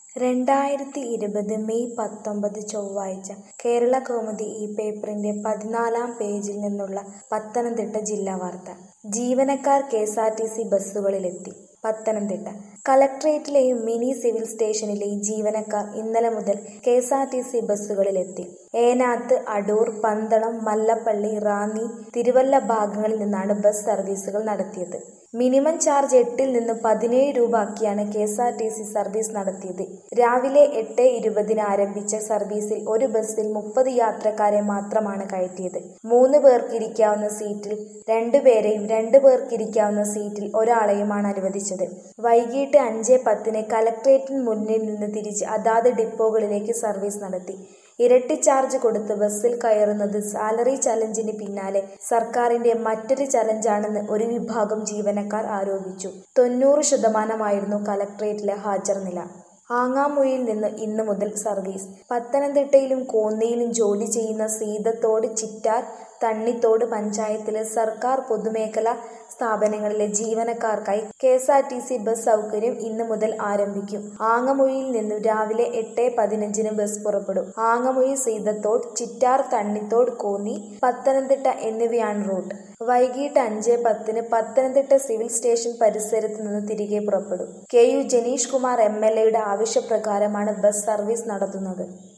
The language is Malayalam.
രണ്ടായിരത്തി ഇരുപത് മെയ് പത്തൊമ്പത് ചൊവ്വാഴ്ച കേരളകൗമുദി ഈ പേപ്പറിന്റെ പതിനാലാം പേജിൽ നിന്നുള്ള പത്തനംതിട്ട ജില്ലാ വാർത്ത ജീവനക്കാർ കെഎസ്ആർടിസി ബസ്സുകളിലെത്തി പത്തനംതിട്ട കളക്ട്രേറ്റിലെയും മിനി സിവിൽ സ്റ്റേഷനിലെയും ജീവനക്കാർ ഇന്നലെ മുതൽ കെഎസ്ആർടിസി ബസ്സുകളിലെത്തി ഏനാത്ത് അടൂർ പന്തളം മല്ലപ്പള്ളി റാന്നി തിരുവല്ല ഭാഗങ്ങളിൽ നിന്നാണ് ബസ് സർവീസുകൾ നടത്തിയത് മിനിമം ചാർജ് എട്ടിൽ നിന്ന് പതിനേഴ് രൂപ ആക്കിയാണ് K S R T C service നടത്തിയത് രാവിലെ എട്ട് ഇരുപതിന് ആരംഭിച്ച സർവീസിൽ ഒരു ബസ്സിൽ മുപ്പത് യാത്രക്കാരെ മാത്രമാണ് കയറ്റിയത് മൂന്ന് പേർക്ക് ഇരിക്കാവുന്ന സീറ്റിൽ രണ്ടുപേരെയും രണ്ടു പേർക്ക് ഇരിക്കാവുന്ന സീറ്റിൽ ഒരാളെയുമാണ് അനുവദിച്ചത് വൈകിട്ട് അഞ്ച് പത്തിന് കലക്ട്രേറ്റിന് മുന്നിൽ നിന്ന് തിരിച്ച് അതാത് ഡിപ്പോകളിലേക്ക് സർവീസ് നടത്തി ഇരട്ടി ചാർജ് കൊടുത്ത് ബസ്സിൽ കയറുന്നത് സാലറി ചലഞ്ചിന് പിന്നാലെ സർക്കാരിന്റെ മറ്റൊരു ചലഞ്ചാണെന്ന് ഒരു വിഭാഗം ജീവനക്കാർ ആരോപിച്ചു തൊണ്ണൂറ് ശതമാനമായിരുന്നു കലക്ട്രേറ്റിലെ ഹാജർ നില ആങ്ങാമൊഴിയിൽ നിന്ന് ഇന്നു മുതൽ സർവീസ് പത്തനംതിട്ടയിലും കോന്നിയിലും ജോലി ചെയ്യുന്ന സീതത്തോട് ചിറ്റാർ തണ്ണിത്തോട് പഞ്ചായത്തിലെ സർക്കാർ പൊതുമേഖലാ സ്ഥാപനങ്ങളിലെ ജീവനക്കാർക്കായി K S R T C bus സൗകര്യം ഇന്നു മുതൽ ആരംഭിക്കും ആങ്ങമൊഴിയിൽ നിന്നും രാവിലെ എട്ട് പതിനഞ്ചിന് ബസ് പുറപ്പെടും ആങ്ങമൊഴി സീതത്തോട് ചിറ്റാർ തണ്ണിത്തോട് കോന്നി പത്തനംതിട്ട എന്നിവയാണ് റൂട്ട് വൈകിട്ട് അഞ്ച് പത്തിന് പത്തനംതിട്ട സിവിൽ സ്റ്റേഷൻ പരിസരത്ത് നിന്ന് തിരികെ പുറപ്പെടും K U Janeesh Kumar M L എയുടെ ആവശ്യപ്രകാരമാണ് ബസ് സർവീസ് നടത്തുന്നത്